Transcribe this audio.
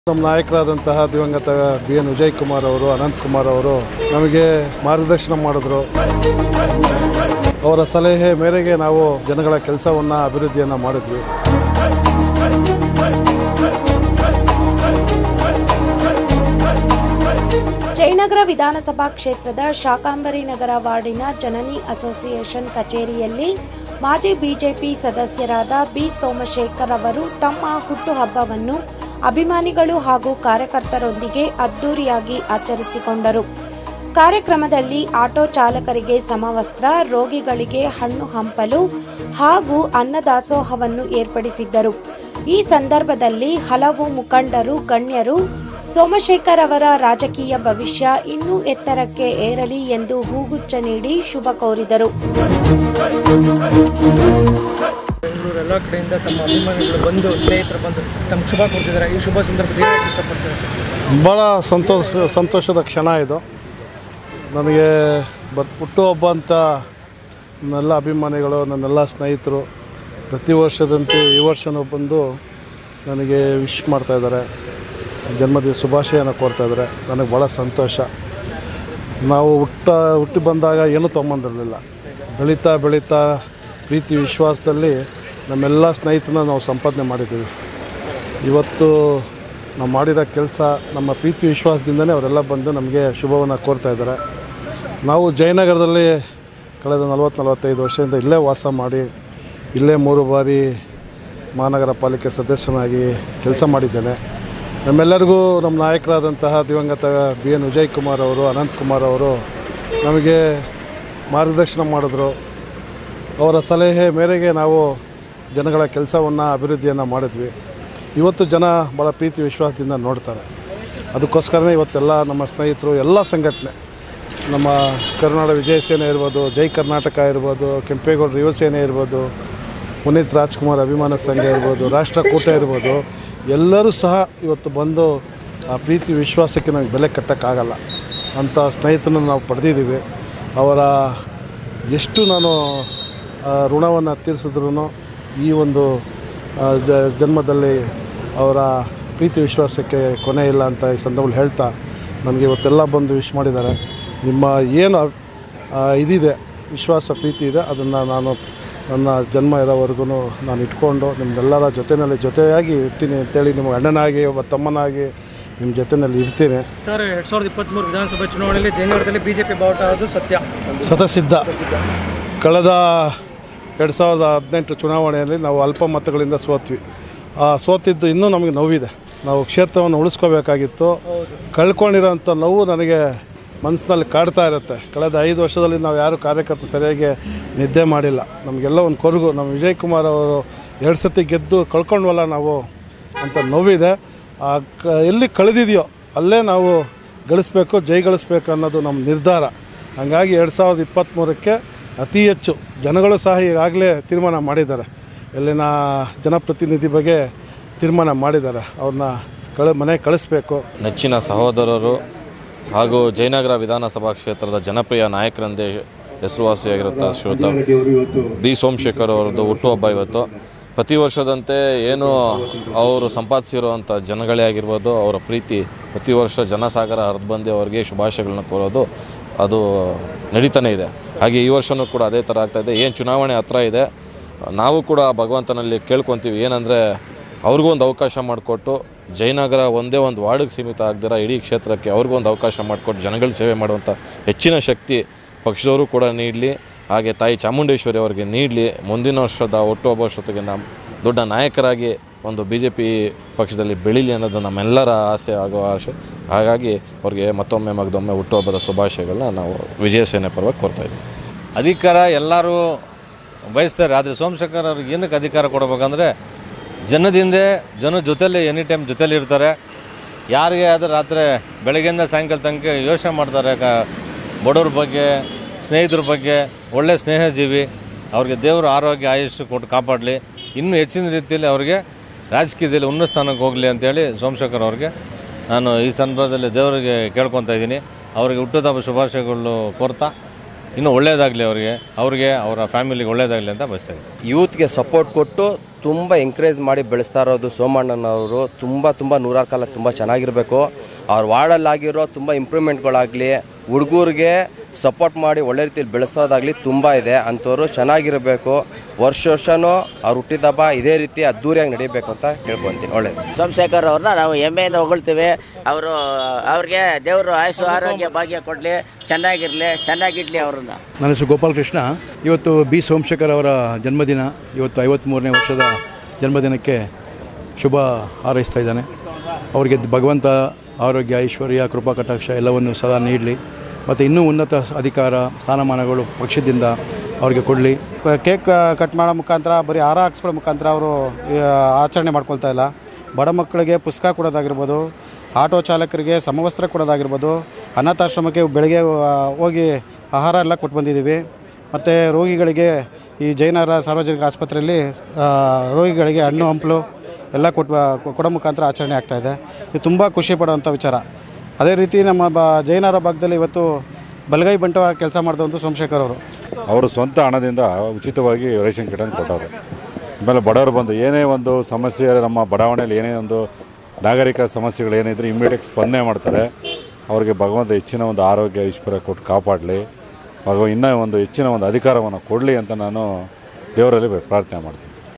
ನಮ್ಮ ನಾಯಕರಾದಂತಹ ದಿವಂಗತ B N Vijay Kumar ಅವರು ಅನಂತ್ ಕುಮಾರ್ ಅವರು ನಮಗೆ ಮಾರ್ಗದರ್ಶನ ಮಾಡಿದ್ರು ಅವರ ಸಲಹೆ ಮೇರೆಗೆ ನಾವು ಜನಗಳ ಕೆಲಸವನ್ನು ಅಭಿವೃದ್ಧಿಯನ್ನು ಮಾಡಿದ್ವಿ ಜಯನಗರ ವಿಧಾನಸಭಾ ಕ್ಷೇತ್ರದ ಶಾಕಾಂಬರಿ ನಗರ ವಾರ್ಡಿನ ಜನನಿ ಅಸೋಸಿಯೇಷನ್ ಕಚೇರಿಯಲ್ಲಿ ಮಾಜಿ ಬಿಜೆಪಿ ಸದಸ್ಯರಾದ ಬಿ ಸೋಮಶೇಖರ್ ಅವರು ತಮ್ಮ ಹುಟ್ಟುಹಬ್ಬವನ್ನು ಅಭಿಮಾನಿಗಳು ಹಾಗೂ ಕಾರ್ಯಕರ್ತರೊಂದಿಗೆ ಅದ್ದೂರಿಯಾಗಿ ಆಚರಿಸಿಕೊಂಡರು ಕಾರ್ಯಕ್ರಮದಲ್ಲಿ ಆಟೋ ಚಾಲಕರಿಗೆ ಸಮವಸ್ತ್ರ ರೋಗಿಗಳಿಗೆ ಹಣ್ಣು ಹಂಪಲು ಹಾಗೂ ಅನ್ನದಾಸೋಹವನ್ನು ಏರ್ಪಡಿಸಿದ್ದರು ಈ ಸಂದರ್ಭದಲ್ಲಿ ಹಲವು ಮುಖಂಡರು ಗಣ್ಯರು ಸೋಮಶೇಖರ್ ಅವರ ರಾಜಕೀಯ ಭವಿಷ್ಯ ಇನ್ನೂ ಎತ್ತರಕ್ಕೆ ಏರಲಿ ಎಂದು ಹೂಗುಚ್ಛ ನೀಡಿ ಶುಭ ಕೋರಿದರು ಬೆಂಗಳೂರು ಎಲ್ಲ ಕಡೆಯಿಂದ ತಮ್ಮ ಅಭಿಮಾನಿಗಳು ಬಂದು ಸ್ನೇಹಿತರು ಬಂದು ತಮ್ಮ ಶುಭ ಕೋರ್ತಿದ್ದಾರೆ ಈ ಶುಭ ಸಂದರ್ಭದಲ್ಲಿ ಏನು ಹೇಳಕ್ಕೆ ಇಷ್ಟಪಡ್ತಾರೆ ಭಾಳ ಸಂತೋಷ ಸಂತೋಷದ ಕ್ಷಣ ಇದು ನನಗೆ ಬ ಹುಟ್ಟುಹಬ್ಬ ಅಂತ ನನ್ನೆಲ್ಲ ಅಭಿಮಾನಿಗಳು ನನ್ನೆಲ್ಲ ಸ್ನೇಹಿತರು ಪ್ರತಿ ವರ್ಷದಂತೆ ಈ ವರ್ಷವೂ ಬಂದು ನನಗೆ ವಿಶ್ ಮಾಡ್ತಾಯಿದ್ದಾರೆ ಜನ್ಮದಿನ ಶುಭಾಶಯನ ಕೋರ್ತಾ ಇದ್ದಾರೆ ನನಗೆ ಭಾಳ ಸಂತೋಷ ನಾವು ಹುಟ್ಟ ಹುಟ್ಟಿ ಬಂದಾಗ ಏನೂ ತೊಗೊಂಬಂದಿರಲಿಲ್ಲ ಬೆಳೀತಾ ಬೆಳೀತಾ ಪ್ರೀತಿ ವಿಶ್ವಾಸದಲ್ಲಿ ನಮ್ಮೆಲ್ಲ ಸ್ನೇಹಿತರನ್ನ ನಾವು ಸಂಪಾದನೆ ಮಾಡಿದ್ದೀವಿ ಇವತ್ತು ನಾವು ಮಾಡಿರೋ ಕೆಲಸ ನಮ್ಮ ಪ್ರೀತಿ ವಿಶ್ವಾಸದಿಂದನೇ ಅವರೆಲ್ಲ ಬಂದು ನಮಗೆ ಶುಭವನ್ನು ಕೋರ್ತಾ ಇದ್ದಾರೆ ನಾವು ಜಯನಗರದಲ್ಲಿ ಕಳೆದ ನಲವತ್ತು ನಲವತ್ತೈದು ವರ್ಷದಿಂದ ಇಲ್ಲೇ ವಾಸ ಮಾಡಿ ಇಲ್ಲೇ ಮೂರು ಬಾರಿ ಮಹಾನಗರ ಪಾಲಿಕೆ ಸದಸ್ಯನಾಗಿ ಕೆಲಸ ಮಾಡಿದ್ದೇನೆ ನಮ್ಮೆಲ್ಲರಿಗೂ ನಮ್ಮ ನಾಯಕರಾದಂತಹ ದಿವಂಗತ ಬಿ ಎನ್ ವಿಜಯ್ ಕುಮಾರ್ ಅವರು ಅನಂತ್ ಕುಮಾರ್ ಅವರು ನಮಗೆ ಮಾರ್ಗದರ್ಶನ ಮಾಡಿದ್ರು ಅವರ ಸಲಹೆ ಮೇರೆಗೆ ನಾವು ಜನಗಳ ಕೆಲಸವನ್ನು ಅಭಿವೃದ್ಧಿಯನ್ನು ಮಾಡಿದ್ವಿ ಇವತ್ತು ಜನ ಭಾಳ ಪ್ರೀತಿ ವಿಶ್ವಾಸದಿಂದ ನೋಡ್ತಾರೆ ಅದಕ್ಕೋಸ್ಕರನೇ ಇವತ್ತೆಲ್ಲ ನಮ್ಮ ಸ್ನೇಹಿತರು ಎಲ್ಲ ಸಂಘಟನೆ ನಮ್ಮ ಕರುನಾಡ ವಿಜಯ ಸೇನೆ ಇರ್ಬೋದು ಜೈ ಕರ್ನಾಟಕ ಇರ್ಬೋದು ಕೆಂಪೇಗೌಡರ ಯುವ ಸೇನೆ ಇರ್ಬೋದು ಪುನೀತ್ ರಾಜ್ಕುಮಾರ್ ಅಭಿಮಾನ ಸಂಘ ಇರ್ಬೋದು ರಾಷ್ಟ್ರಕೂಟ ಇರ್ಬೋದು ಎಲ್ಲರೂ ಸಹ ಇವತ್ತು ಬಂದು ಆ ಪ್ರೀತಿ ವಿಶ್ವಾಸಕ್ಕೆ ನಮಗೆ ಬೆಲೆ ಕಟ್ಟೋಕ್ಕಾಗಲ್ಲ ಅಂಥ ಸ್ನೇಹಿತರನ್ನು ನಾವು ಪಡೆದಿದ್ದೀವಿ ಅವರ ಎಷ್ಟು ನಾನು ಋಣವನ್ನು ತೀರಿಸಿದ್ರು ಈ ಒಂದು ಆ, ಜ ಜನ್ಮದಲ್ಲಿ ಅವರ ಪ್ರೀತಿ ವಿಶ್ವಾಸಕ್ಕೆ ಕೊನೆ ಇಲ್ಲ ಅಂತ ಈ ಸಂದರ್ಭದಲ್ಲಿ ಹೇಳ್ತಾ ನನಗೆ ಇವತ್ತೆಲ್ಲ ಬಂದು ವಿಶ್ ಮಾಡಿದ್ದಾರೆ ನಿಮ್ಮ ಏನು ಆ, ಇದಿದೆ ವಿಶ್ವಾಸ ಪ್ರೀತಿ ಇದೆ ಅದನ್ನು ನಾನು ನನ್ನ ಜನ್ಮ ಇರೋವರೆಗೂ ನಾನು ಇಟ್ಕೊಂಡು ನಿಮ್ಮೆಲ್ಲರ ಜೊತೆಯಲ್ಲಿ ಜೊತೆಯಾಗಿ ಇರ್ತೀನಿ ಅಂತೇಳಿ ನಿಮ್ಮ ಅಣ್ಣನಾಗಿ ಒಬ್ಬ ತಮ್ಮನಾಗಿ ನಿಮ್ಮ ಜೊತೆಯಲ್ಲಿ ಇರ್ತೀನಿ ಸರ್ ಎರಡು ಸಾವಿರದ ಇಪ್ಪತ್ತ್ಮೂರು ವಿಧಾನಸಭಾ ಚುನಾವಣೆಯಲ್ಲಿ ಜಯನಗರದಲ್ಲಿ ಬಿ ಜೆ ಪಿ ಬಾವುಟ ಅದು ಸತ್ಯ ಸತಸಿದ್ಧ ಕಳೆದ ಎರಡು ಸಾವಿರದ ಹದಿನೆಂಟು ಚುನಾವಣೆಯಲ್ಲಿ ನಾವು ಅಲ್ಪ ಮತಗಳಿಂದ ಸೋತ್ವಿ ಆ ಸೋತಿದ್ದು ಇನ್ನೂ ನಮಗೆ ನೋವಿದೆ ನಾವು ಕ್ಷೇತ್ರವನ್ನು ಉಳಿಸ್ಕೋಬೇಕಾಗಿತ್ತು ಕಳ್ಕೊಂಡಿರೋಂಥ ನೋವು ನನಗೆ ಮನಸ್ಸಿನಲ್ಲಿ ಕಾಡ್ತಾ ಇರುತ್ತೆ ಕಳೆದ ಐದು ವರ್ಷದಲ್ಲಿ ನಾವು ಯಾರು ಕಾರ್ಯಕರ್ತರು ಸರಿಯಾಗಿ ನಿದ್ದೆ ಮಾಡಿಲ್ಲ ನಮಗೆಲ್ಲ ಒಂದು ಕೊರಗು ನಮ್ಮ ವಿಜಯ್ ಕುಮಾರ್ ಅವರು ಎರಡು ಸತಿ ಗೆದ್ದು ಕಳ್ಕೊಂಡ್ವಲ್ಲ ನಾವು ಅಂತ ನೋವಿದೆ ಆ ಕ ಎಲ್ಲಿ ಕಳೆದಿದೆಯೋ ಅಲ್ಲೇ ನಾವು ಗಳಿಸ್ಬೇಕು ಜೈಗಳಿಸ್ಬೇಕು ಅನ್ನೋದು ನಮ್ಮ ನಿರ್ಧಾರ ಹಾಗಾಗಿ ಎರಡು ಸಾವಿರದ ಇಪ್ಪತ್ತ್ಮೂರಕ್ಕೆ ಅತಿ ಹೆಚ್ಚು ಜನಗಳು ಸಹ ಈಗಾಗಲೇ ತೀರ್ಮಾನ ಮಾಡಿದ್ದಾರೆ ಇಲ್ಲಿನ ಜನಪ್ರತಿನಿಧಿ ಬಗ್ಗೆ ತೀರ್ಮಾನ ಮಾಡಿದ್ದಾರೆ ಅವ್ರನ್ನ ಕಳ ಮನೆಗೆ ಕಳಿಸ್ಬೇಕು ನೆಚ್ಚಿನ ಸಹೋದರರು ಹಾಗೂ ಜಯನಗರ ವಿಧಾನಸಭಾ ಕ್ಷೇತ್ರದ ಜನಪ್ರಿಯ ನಾಯಕರಂದೇ ಹೆಸರುವಾಸಿಯಾಗಿರುತ್ತ ಶ್ರೀಯುತ ಬಿ ಸೋಮಶೇಖರ್ ಅವರದ್ದು ಹುಟ್ಟುಹಬ್ಬ ಇವತ್ತು ಪ್ರತಿ ವರ್ಷದಂತೆ ಏನು ಅವರು ಸಂಪಾದಿಸಿರುವಂಥ ಜನಗಳೇ ಆಗಿರ್ಬೋದು ಅವರ ಪ್ರೀತಿ ಪ್ರತಿ ವರ್ಷ ಜನಸಾಗರ ಹರಿದು ಬಂದು ಅವರಿಗೆ ಶುಭಾಶಯಗಳನ್ನ ಕೋರೋದು ಅದು ನಡೀತಾನೆ ಇದೆ ಹಾಗೆ ಈ ವರ್ಷವೂ ಕೂಡ ಅದೇ ಥರ ಆಗ್ತಾಯಿದೆ ಏನು ಚುನಾವಣೆ ಹತ್ರ ಇದೆ ನಾವು ಕೂಡ ಭಗವಂತನಲ್ಲಿ ಕೇಳ್ಕೊತೀವಿ ಏನಂದರೆ ಅವ್ರಿಗೂ ಒಂದು ಅವಕಾಶ ಮಾಡಿಕೊಟ್ಟು ಜಯನಗರ ಒಂದೇ ಒಂದು ವಾರ್ಡಿಗೆ ಸೀಮಿತ ಆಗದಿರ ಇಡೀ ಕ್ಷೇತ್ರಕ್ಕೆ ಅವ್ರಿಗೂ ಒಂದು ಅವಕಾಶ ಮಾಡಿಕೊಟ್ಟು ಜನಗಳ ಸೇವೆ ಮಾಡುವಂಥ ಹೆಚ್ಚಿನ ಶಕ್ತಿ ಪಕ್ಷದವರು ಕೂಡ ನೀಡಲಿ ಹಾಗೆ ತಾಯಿ ಚಾಮುಂಡೇಶ್ವರಿ ಅವರಿಗೆ ನೀಡಲಿ ಮುಂದಿನ ವರ್ಷದ ಹುಟ್ಟುಹಬ್ಬ ವರ್ಷತ್ತಿಗೆ ನಮ್ಮ ದೊಡ್ಡ ನಾಯಕರಾಗಿ ಒಂದು ಬಿ ಜೆ ಪಿ ಪಕ್ಷದಲ್ಲಿ ಬೆಳೀಲಿ ಅನ್ನೋದು ನಮ್ಮೆಲ್ಲರ ಆಸೆ ಆಗೋ ಆಸೆ ಹಾಗಾಗಿ ಅವ್ರಿಗೆ ಮತ್ತೊಮ್ಮೆ ಮಗದೊಮ್ಮೆ ಹುಟ್ಟುಹಬ್ಬದ ಶುಭಾಶಯಗಳನ್ನ ನಾವು ವಿಜಯ ಸೇನೆ ಪರವಾಗಿ ಕೋರ್ತಾ ಇದ್ದೀವಿ ಅಧಿಕಾರ ಎಲ್ಲರೂ ಬಯಸ್ತಾರೆ ಆದರೆ ಸೋಮಶೇಖರ್ ಅವ್ರಿಗೆ ಏನಕ್ಕೆ ಅಧಿಕಾರ ಕೊಡಬೇಕಂದ್ರೆ ಜನದಿಂದೆ ಜನ ಜೊತೆಲಿ ಎನಿ ಟೈಮ್ ಜೊತೆಲಿ ಇರ್ತಾರೆ ಯಾರಿಗೆ ಆದರೂ ರಾತ್ರಿ ಬೆಳಗ್ಗೆಯಿಂದ ಸಾಯಂಕಾಲ ತನಕ ಯೋಚನೆ ಮಾಡ್ತಾರೆ ಕ ಬಡವ್ರ ಬಗ್ಗೆ ಸ್ನೇಹಿತರ ಬಗ್ಗೆ ಒಳ್ಳೆಯ ಸ್ನೇಹಜೀವಿ ಅವ್ರಿಗೆ ದೇವರು ಆರೋಗ್ಯ ಆಯುಷ್ಯ ಕೊಟ್ಟು ಕಾಪಾಡಲಿ ಇನ್ನೂ ಹೆಚ್ಚಿನ ರೀತಿಯಲ್ಲಿ ಅವ್ರಿಗೆ ರಾಜಕೀಯದಲ್ಲಿ ಉನ್ನತ ಸ್ಥಾನಕ್ಕೆ ಹೋಗಲಿ ಅಂತೇಳಿ ಸೋಮಶೇಖರ್ ಅವ್ರಿಗೆ ನಾನು ಈ ಸಂದರ್ಭದಲ್ಲಿ ದೇವರಿಗೆ ಕೇಳ್ಕೊತಾ ಇದ್ದೀನಿ ಅವರಿಗೆ ಹುಟ್ಟುಹಬ್ಬ ಶುಭಾಶಯಗಳು ಕೋರ್ತಾ ಇನ್ನೂ ಒಳ್ಳೆಯದಾಗಲಿ ಅವರಿಗೆ ಅವ್ರಿಗೆ ಅವರ ಫ್ಯಾಮಿಲಿಗೆ ಒಳ್ಳೆಯದಾಗಲಿ ಅಂತ ಬಯಸ್ತಾ ಇದ್ದೀನಿ ಯೂತ್ಗೆ ಸಪೋರ್ಟ್ ಕೊಟ್ಟು ತುಂಬ ಎಂಕರೇಜ್ ಮಾಡಿ ಬೆಳೆಸ್ತಾ ಇರೋದು ಸೋಮಣ್ಣನವರು ತುಂಬ ತುಂಬ ನೂರಾರು ಕಾಲ ತುಂಬ ಚೆನ್ನಾಗಿರಬೇಕು ಅವ್ರ ವಾರ್ಡಲ್ಲಾಗಿರೋ ತುಂಬ ಇಂಪ್ರೂವ್ಮೆಂಟ್ಗಳಾಗಲಿ ಹುಡುಗರಿಗೆ ಸಪೋರ್ಟ್ ಮಾಡಿ ಒಳ್ಳೆ ರೀತಿಯಲ್ಲಿ ಬೆಳೆಸೋದಾಗಲಿ ತುಂಬ ಇದೆ ಅಂಥವ್ರು ಚೆನ್ನಾಗಿರಬೇಕು ವರ್ಷ ವರ್ಷವೂ ಅವ್ರು ಹುಟ್ಟಿದಬ್ಬ ಇದೇ ರೀತಿ ಅದ್ದೂರಿಯಾಗಿ ನಡೀಬೇಕು ಅಂತ ಕೇಳ್ಕೊತೀನಿ ಒಳ್ಳೇದು ಸೋಮಶೇಖರ್ ಅವ್ರನ್ನ ನಾವು ಹೆಮ್ಮೆಯಿಂದ ಹೊಗಳ್ತೀವಿ ಅವರು ಅವ್ರಿಗೆ ದೇವರು ಆಯುಸ್ಸು ಆರೋಗ್ಯ ಭಾಗ್ಯ ಕೊಡಲಿ ಚೆನ್ನಾಗಿರಲಿ ಚೆನ್ನಾಗಿಡ್ಲಿ ಅವ್ರನ್ನ ನನ್ನ ಹೆಸರು ಗೋಪಾಲ್ ಕೃಷ್ಣ ಇವತ್ತು ಬಿ ಸೋಮಶೇಖರ್ ಅವರ ಜನ್ಮದಿನ ಇವತ್ತು ಐವತ್ತ್ಮೂರನೇ ವರ್ಷದ ಜನ್ಮದಿನಕ್ಕೆ ಶುಭ ಹಾರೈಸ್ತಾ ಇದ್ದಾನೆ ಅವರಿಗೆ ಭಗವಂತ ಆರೋಗ್ಯ ಐಶ್ವರ್ಯ ಕೃಪಾ ಕಟಾಕ್ಷ ಎಲ್ಲವನ್ನು ಸದಾ ನೀಡಲಿ ಮತ್ತು ಇನ್ನೂ ಉನ್ನತ ಅಧಿಕಾರ ಸ್ಥಾನಮಾನಗಳು ಪಕ್ಷದಿಂದ ಅವರಿಗೆ ಕೊಡಲಿ ಕೇಕ್ ಕಟ್ ಮಾಡೋ ಮುಖಾಂತರ ಬರೀ ಹಾರ ಹಾಕ್ಸ್ಕೊಳ್ಳೋ ಮುಖಾಂತರ ಅವರು ಆಚರಣೆ ಮಾಡ್ಕೊಳ್ತಾ ಇಲ್ಲ ಬಡ ಮಕ್ಕಳಿಗೆ ಪುಸ್ತಕ ಕೊಡೋದಾಗಿರ್ಬೋದು ಆಟೋ ಚಾಲಕರಿಗೆ ಸಮವಸ್ತ್ರ ಕೊಡೋದಾಗಿರ್ಬೋದು ಅನಾಥಾಶ್ರಮಕ್ಕೆ ಬೆಳಗ್ಗೆ ಆ, ಹೋಗಿ ಆಹಾರ ಎಲ್ಲ ಕೊಟ್ಟು ಬಂದಿದ್ದೀವಿ ಮತ್ತು ರೋಗಿಗಳಿಗೆ ಈ ಜೈನರ ಸಾರ್ವಜನಿಕ ಆಸ್ಪತ್ರೆಯಲ್ಲಿ ಆ, ರೋಗಿಗಳಿಗೆ ಹಣ್ಣು ಹಂಪಲು ಎಲ್ಲ ಕೊಟ್ಟು ಕೊಡೋ ಮುಖಾಂತರ ಆಚರಣೆ ಆಗ್ತಾಯಿದೆ ಇದು ತುಂಬ ಖುಷಿ ಪಡುವಂಥ ವಿಚಾರ ಅದೇ ರೀತಿ ನಮ್ಮ ಬ ಜೈನರ ಭಾಗದಲ್ಲಿ ಇವತ್ತು ಬಲಗೈ ಬಂಟ ಕೆಲಸ ಮಾಡಿದಂಥ ಸೋಮಶೇಖರ್ ಅವರು ಅವರು ಸ್ವಂತ ಹಣದಿಂದ ಉಚಿತವಾಗಿ ರೇಷನ್ ಕಿಟನ್ನು ಕೊಟ್ಟವರು ಆಮೇಲೆ ಬಡವರು ಬಂದು ಏನೇ ಒಂದು ಸಮಸ್ಯೆ ನಮ್ಮ ಬಡಾವಣೆಯಲ್ಲಿ ಏನೇ ಒಂದು ನಾಗರಿಕ ಸಮಸ್ಯೆಗಳು ಏನಿದ್ರೆ ಇಮ್ಮಿಡಿಯೇಟ್ ಸ್ಪಂದನೆ ಮಾಡ್ತಾರೆ ಅವ್ರಿಗೆ ಭಗವಂತ ಹೆಚ್ಚಿನ ಒಂದು ಆರೋಗ್ಯ ಐಶ್ವರ್ಯ ಕೊಟ್ಟು ಕಾಪಾಡಲಿ ಭಗವ ಇನ್ನೂ ಒಂದು ಹೆಚ್ಚಿನ ಒಂದು ಅಧಿಕಾರವನ್ನು ಕೊಡಲಿ ಅಂತ ನಾನು ದೇವರಲ್ಲಿ ಪ್ರಾರ್ಥನೆ ಮಾಡ್ತೀನಿ